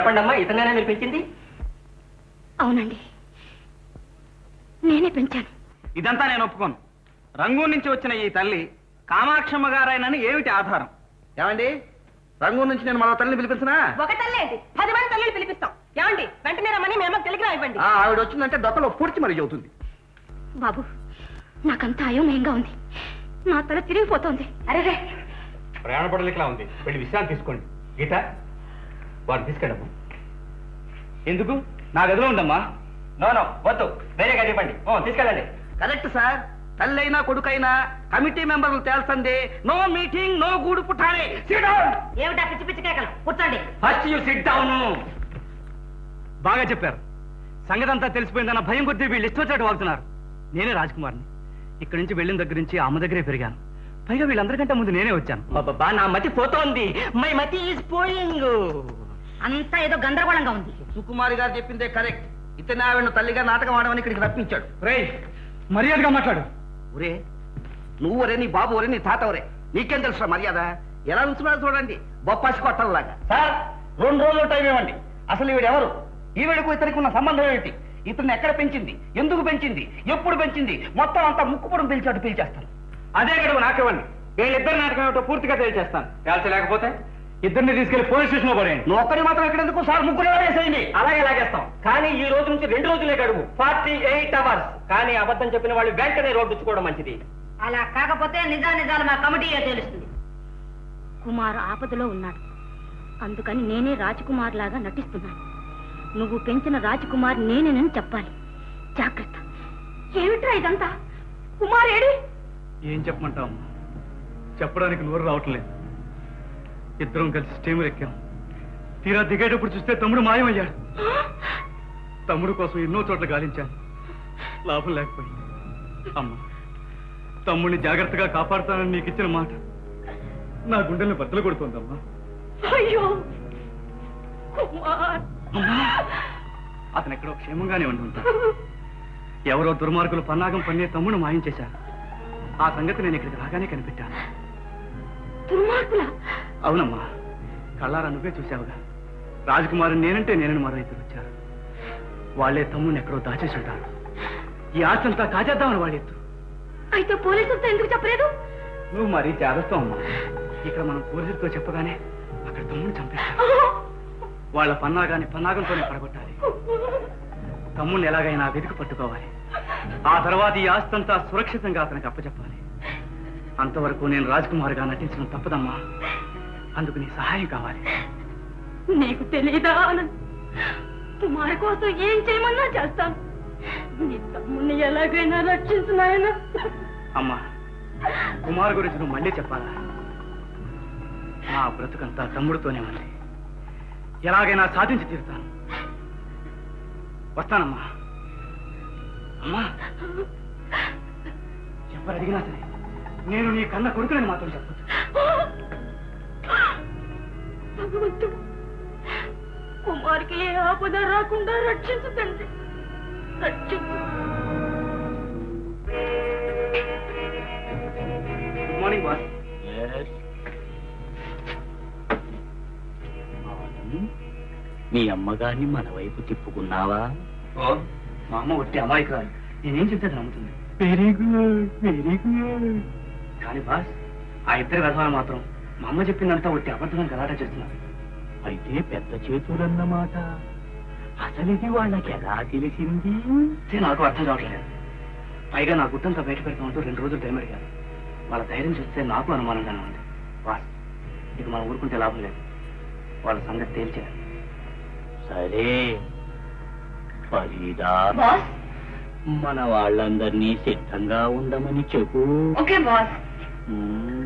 చెప్పండి అమ్మా ఇతనేనా మీరు పెంచింది అవునండి నేనే పెంచాను ఇదంతా నేను ఒప్పుకోను రంగూన్ నుంచి వచ్చిన ఈ తల్లి కామాక్షమ్మ గారైనని ఏమిటి ఆధారం ఏమండి రంగు నుంచి నేను మన తల్లిని పిలిపించినా ఒక తల్లి ఏంటి పది మంది తల్లిని పిలిపిస్తాం ఏమండి వెంటనే రమ్మని మేము టెలిగ్రామ్ ఇవ్వండి ఆ, ఆవిడ వచ్చిందంటే దొక్కలో పూడ్చి మరి చెబుతుంది బాబు నాకంతా అయోమయంగా ఉంది నా తల తిరిగిపోతోంది అరే ప్రయాణ పడలికలా ఉంది వెళ్ళి విశ్రాంతి తీసుకోండి గీత వారిని తీసుకెళ్ళము ఎందుకు నా గదిలో ఉండమ్మా నో నో వద్దు వేరే గది ఇవ్వండి ఓ, తీసుకెళ్ళండి కరెక్ట్ సార్ తల్లి అయినా కొడుకైనా కమిటీ మెంబర్లు తేల్చండి నో మీటింగ్ నో గూడు పుట్టాలి ఏమిటా పిచ్చి పిచ్చి కేకలు కూర్చోండి ఫస్ట్ యూ సిట్ డౌన్ బాగా చెప్పారు సంగతి అంతా తెలిసిపోయిందన్న భయం కొద్దీ వీళ్ళు ఇష్టొచ్చినట్టు వాగుతున్నారు నేనే రాజ్కుమార్ని ఇక్కడి నుంచి వెళ్ళిన దగ్గర నుంచి అమ్మ దగ్గరే పెరిగాను పైగా వీళ్ళందరికంటే ముందు నేనే వచ్చాను బాబా నా మతి పోతోంది మై మతి ఈస్ పోయింగ్ అంతా ఏదో గందరగోళంగా ఉంది సుకుమారి గారు చెప్పిందే కరెక్ట్ ఇతనే ఆవిడ తల్లిగా నాటకం ఆడమని ఇక్కడికి రప్పించాడు రే మర్యాదగా మాట్లాడు ఒరే నువ్వు ఒరే నీ బాబు ఒరే నీ తాత ఒరే నీకేం తెలుసా మర్యాద ఎలా ఉంచున్నాడు చూడండి బొప్పాసి కొట్టంలాగా సార్ రెండు రోజులు టైం ఇవ్వండి అసలు ఈవిడెవరు ఈవిడకు ఇతనికి ఉన్న సంబంధం ఏమిటి ఇతన్ని ఎక్కడ పెంచింది ఎందుకు పెంచింది ఎప్పుడు పెంచింది మొత్తం అంతా ముక్కుపురం పిలిచాడు పిలిచేస్తాను అదే గడువు నాకివ్వండి వీళ్ళిద్దరు నాటకం ఏమిటో పూర్తిగా తెలియజేస్తాను తేల్చలేకపోతే ఇద్దరిని తీసుకెళ్లి పోలీస్ స్టేషన్ లో పడేయండి నువ్వు ఒక్కడి మాత్రం ఇక్కడ ఎందుకు సార్ ముగ్గురు వేసేయండి అలాగే లాగేస్తాం కానీ ఈ రోజు నుంచి రెండు రోజులే గడువు ఫార్టీ ఎయిట్ అవర్స్ కానీ అబద్ధం చెప్పిన వాళ్ళు వెంటనే రోడ్డు ఉంచుకోవడం మంచిది అలా కాకపోతే నిజా నిజాలు మా కమిటీయే తెలుస్తుంది కుమార్ ఆపదలో ఉన్నాడు అందుకని నేనే రాజకుమార్ లాగా నటిస్తున్నాను నువ్వు పెంచిన రాజకుమార్ నేనేనని చెప్పాలి జాగ్రత్త ఏమిట్రా ఇదంతా కుమార్ ఏడి ఏం చెప్పమంటాం చెప్పడానికి నోరు రావట్లేదు ఇద్దరం కలిసి స్టీమర్ ఎక్కాం తీరా దిగేటప్పుడు చూస్తే తమ్ముడు మాయమయ్యాడు తమ్ముడు కోసం ఎన్నో చోట్ల గాలించాను లాభం లేకపోయింది అమ్మ తమ్ముడిని జాగ్రత్తగా కాపాడుతానని నీకు ఇచ్చిన మాట నా గుండెల్ని బద్దలు కొడుతోందమ్మా అయ్యో కుమార్ అతను ఎక్కడో క్షేమంగానే ఉండి ఉంటాడు ఎవరో దుర్మార్గులు పన్నాగం పన్నే తమ్ముడు మాయం చేశారు ఆ సంగతి నేను ఇక్కడికి రాగానే కనిపెట్టాను దుర్మార్గులా అవునమ్మా కళ్ళారా నువ్వే చూసావుగా రాజకుమారు నేనంటే నేనని మరో ఇద్దరు వచ్చారు వాళ్ళే తమ్ముడిని ఎక్కడో దాచేసి ఉంటారు ఈ ఆశంతా కాజేద్దామని వాళ్ళ ఎత్తు అయితే పోలీసులతో ఎందుకు చెప్పలేదు నువ్వు మరీ జాగ్రత్త అమ్మా ఇక్కడ మనం పోలీసులతో చెప్పగానే అక్కడ తమ్ముడిని చంపేస్తారు వాళ్ళ పన్నాగాన్ని పన్నాగంతోనే పడగొట్టాలి తమ్ముడిని ఎలాగైనా వెతికి పట్టుకోవాలి ఆ తర్వాత ఈ ఆస్తంతా సురక్షితంగా అతనికి అప్పచెప్పాలి అంతవరకు నేను రాజ్కుమార్గా నటించడం తప్పదమ్మా అందుకు నీ సహాయం కావాలి నీకు తెలియదా ఆనంద్ కుమార్ కోసం ఏం చేయమన్నా చేస్తాను నీ తమ్ముడిని ఎలాగైనా రక్షించు నాయన అమ్మా కుమార్ గురించి నువ్వు మళ్ళీ చెప్పాలా నా బ్రతుకంతా తమ్ముడితోనే ఉంది ఎలాగైనా సాధించి తీరుతాను వస్తానమ్మా అమ్మా ఎవరు అడిగినా సరే నేను నీ కన్న కొడుకునని మాత్రం చెప్పొచ్చు భగవంతుడు కుమార్కి ఏ ఆపద రాకుండా రక్షించు తండ్రి రక్షించు గుడ్ మార్నింగ్ బాస్ మీ అమ్మగారిని మన వైపు తిప్పుకున్నావా ఓ మా అమ్మ ఒట్టి అమాయకురాలు నేనేం చెప్తే అది నమ్ముతుంది వెరీ గుడ్ వెరీ గుడ్ కానీ బాస్ ఆ ఇద్దరు వ్యవహారం మాత్రం మా అమ్మ చెప్పిందంతా ఒట్టి అబద్ధం గలాట చేస్తున్నారు అయితే పెద్ద చేతులన్నమాట అసలు ఇది వాళ్ళకి ఎలా తెలిసింది అదే నాకు అర్థం కావట్లేదు పైగా నా గుట్టంతా బయట పెడతామంటూ రెండు రోజులు టైం అడిగారు వాళ్ళ ధైర్యం చూస్తే నాకు అనుమానంగానే ఉంది బాస్ ఇక మనం ఊరుకుంటే లాభం లేదు వాళ్ళ సంగతి తేల్చేయాలి సరే ఫరీదా మన వాళ్ళందరినీ సిద్ధంగా ఉండమని చెప్పు ఓకే బాస్ మ్మ్.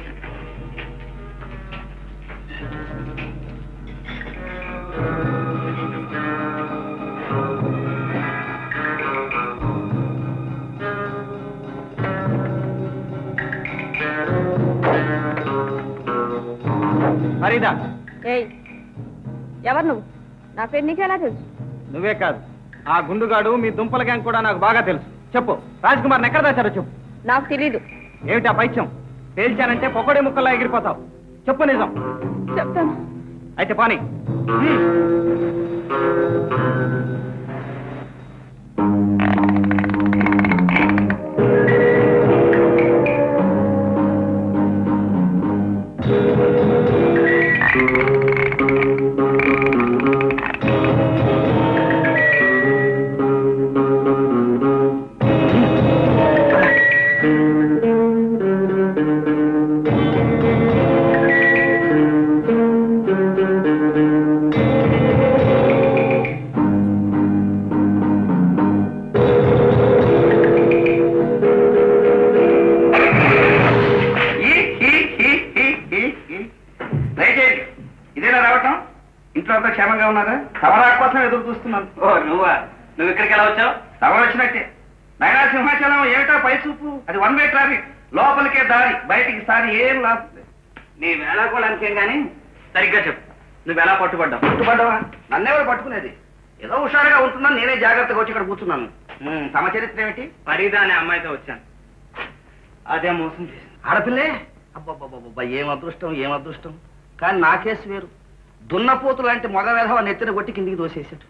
ఫరీదా ఏయ్ ఎవరు నువ్వు నా పేరు నీకెలా తెలుసు నువ్వే కాదు ఆ గుండుగాడు మీ దుంపల గ్యాంగ్ కూడా నాకు బాగా తెలుసు చెప్పు రాజ్కుమార్ని ఎక్కడ దాచారో చెప్పు నాకు తెలీదు ఏమిటా పైత్యం తేల్చానంటే పొగడే ముక్కల్లా ఎగిరిపోతావు చెప్పు నిజం చెప్తాను అయితే పాని ఈ, ఈ, ఈ, ఈ, ఈ, ఈ. దయచేసి ఇదేనా రావటం ఇంట్లో అంతా క్షేమంగా ఉన్నారా తమరా కోసం ఎదురు చూస్తున్నాను ఓ నువ్వా నువ్వు ఇక్కడికి ఎలా వచ్చావు తమరు వచ్చినట్టే నైనా సింహాచలం ఏమిటా పై చూపు అది వన్ వే ట్రాఫిక్ లోపలికే దారి బయటికి సారి ఏం లాభం లేదు. నీ వేళాకోళానికేం గాని సరిగ్గా చెప్పు నువ్వు ఎలా పట్టుబడ్డావు పట్టుబడ్డవా నన్నెవరు పట్టుకునేది ఏదో హుషారుగా ఉంటున్నాను నేనే జాగ్రత్తగా వచ్చి ఇక్కడ కూర్చున్నాను ఉమ్, తమ చరిత్ర ఏమిటి ఫరీదా అనే అమ్మాయితో వచ్చాను అదే మోసం చేసింది ఆడపిల్లే అబ్బబ్బబ్బబ్బా ఏం అదృష్టం ఏం అదృష్టం కానీ నా కేసు వేరు దున్నపోతు లాంటి మగ వేధవ నెత్తిన కొట్టి కిందికి దోసేసాడు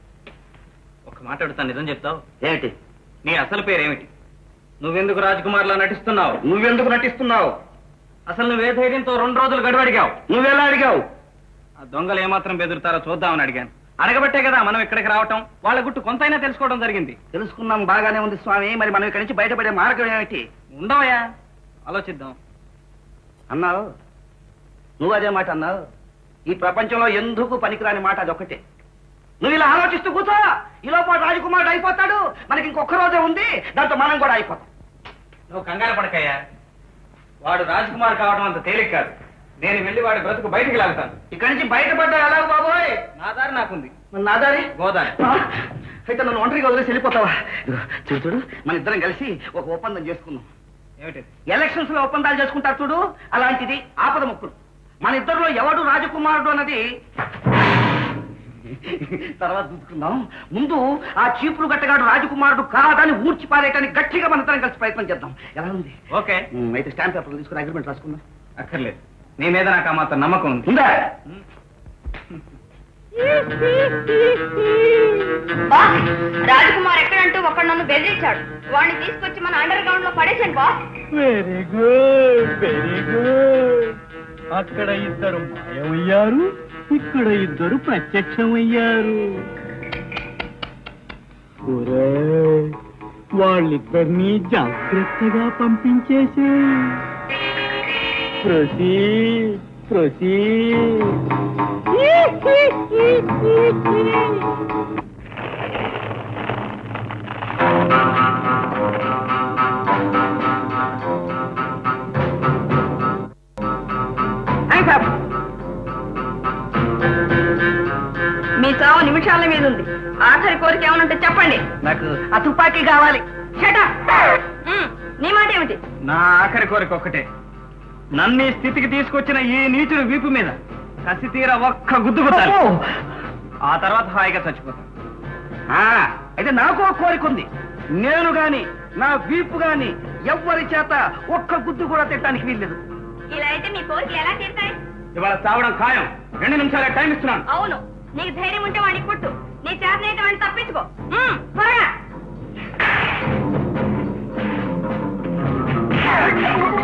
ఒక మాట అడుగుతాను నిజం చెప్తావు ఏమిటి నీ అసలు పేరేమిటి నువ్వెందుకు రాజ్కుమార్లా నటిస్తున్నావు నువ్వెందుకు నటిస్తున్నావు అసలు నువ్వే ధైర్యంతో రెండు రోజులు గడువడిగావు నువ్వెలా అడిగావు ఆ దొంగలు ఏమాత్రం బెదురుతారో చూద్దామని అడిగాను అడగబట్టే కదా మనం ఇక్కడికి రావటం వాళ్ళ గుట్టు కొంతైనా తెలుసుకోవడం జరిగింది తెలుసుకున్నాం బాగానే ఉంది స్వామి మరి మనం ఇక్కడి నుంచి బయటపడే మార్గం ఏమిటి ఉండవయ్యా ఆలోచిద్దాం అన్నావు నువ్వు అదే మాట అన్నావు ఈ ప్రపంచంలో ఎందుకు పనికిరాని మాట అదొక్కటే నువ్వు ఇలా ఆలోచిస్తూ కూర్చో ఈ లోపల రాజకుమారుడు అయిపోతాడు మనకి ఇంకొక రోజే ఉంది దాంతో మనం కూడా అయిపోతాం నువ్వు కంగారు పడకయ్యా వాడు రాజ్కుమార్ కావడం అంత తేలిక కాదు నేను వెళ్ళి వాడి బ్రతుకు బయటికి లాగుతాను ఇక్కడి నుంచి బయటపడ్డా ఎలా బాబోయ్ నా దారి నాకుంది మరి నా దారి గోదారి ఆ, అయితే నన్ను ఒంటరిగా వదిలేసి వెళ్ళిపోతావా ఇదిగో, చూడు చూడు మన ఇద్దరం కలిసి ఒక ఒప్పందం చేసుకుందాం ఏమిటి ఎలక్షన్స్ లో ఒప్పందాలు చేసుకుంటారు చూడు అలాంటిది ఆపద ముక్కులు మన ఇద్దరిలో ఎవడు రాజకుమారుడు అన్నది తర్వాత చూసుకుందాం ముందు ఆ చీపురు గట్టగాడు రాజకుమారుడు కాదని ఊడ్చి పారేయటానికి గట్టిగా మన ఇద్దరం కలిసి ప్రయత్నం చేద్దాం ఎలా ఉంది ఓకే ఉమ్, అయితే స్టాంప్ పేపర్లు తీసుకుని అగ్రిమెంట్ రాసుకుందాం అక్కర్లేదు నీ మీద నాకు ఆ మాత్రం నమ్మకం ఉంది ఉందా బాస్ రాజకుమార్ ఎక్కడంటూ ఒకడు నన్ను బెదిరించాడు వాడిని తీసుకొచ్చి మన అండర్ గ్రౌండ్ లో పడేశాను boss very good very good అక్కడ ఇద్దరు మాయమయ్యారు ఇక్కడ ఇద్దరు ప్రత్యక్షమయ్యారు ఒరేయ్, వాళ్ళిద్దరినీ జాగ్రత్తగా పంపించేసే ప్రసీ ప్రసీ మీ చావు నిమిషాల మీద ఉంది ఆఖరి కోరిక ఏమనంటే చెప్పండి నాకు ఆ తుపాకీ కావాలి షట నీ మాట ఏమిటి నా ఆఖరి కోరిక ఒక్కటే నన్ను ఈ స్థితికి తీసుకొచ్చిన ఈ నీచుడు వీపు మీద కసి తీర ఒక్క గుద్దు గుద్దాలి. ఆ తర్వాత హాయిగా చచ్చిపోతాను ఆ, అయితే నాకు ఒక కోరిక ఉంది నేను గాని నా వీపు గాని ఎవ్వరి చేత ఒక్క గుద్దు కూడా తిట్టడానికి వీల్లేదు ఇలా అయితే మీ కోరికలు ఎలా తీరుతాయి ఇవాళ చావడం ఖాయం రెండు నిమిషాలే టైం ఇస్తున్నాను అవును నీకు ధైర్యం ఉంటే వాడిని పుట్టు నీ చేతనైతే వాడిని తప్పించుకో ఉమ్, త్వరగా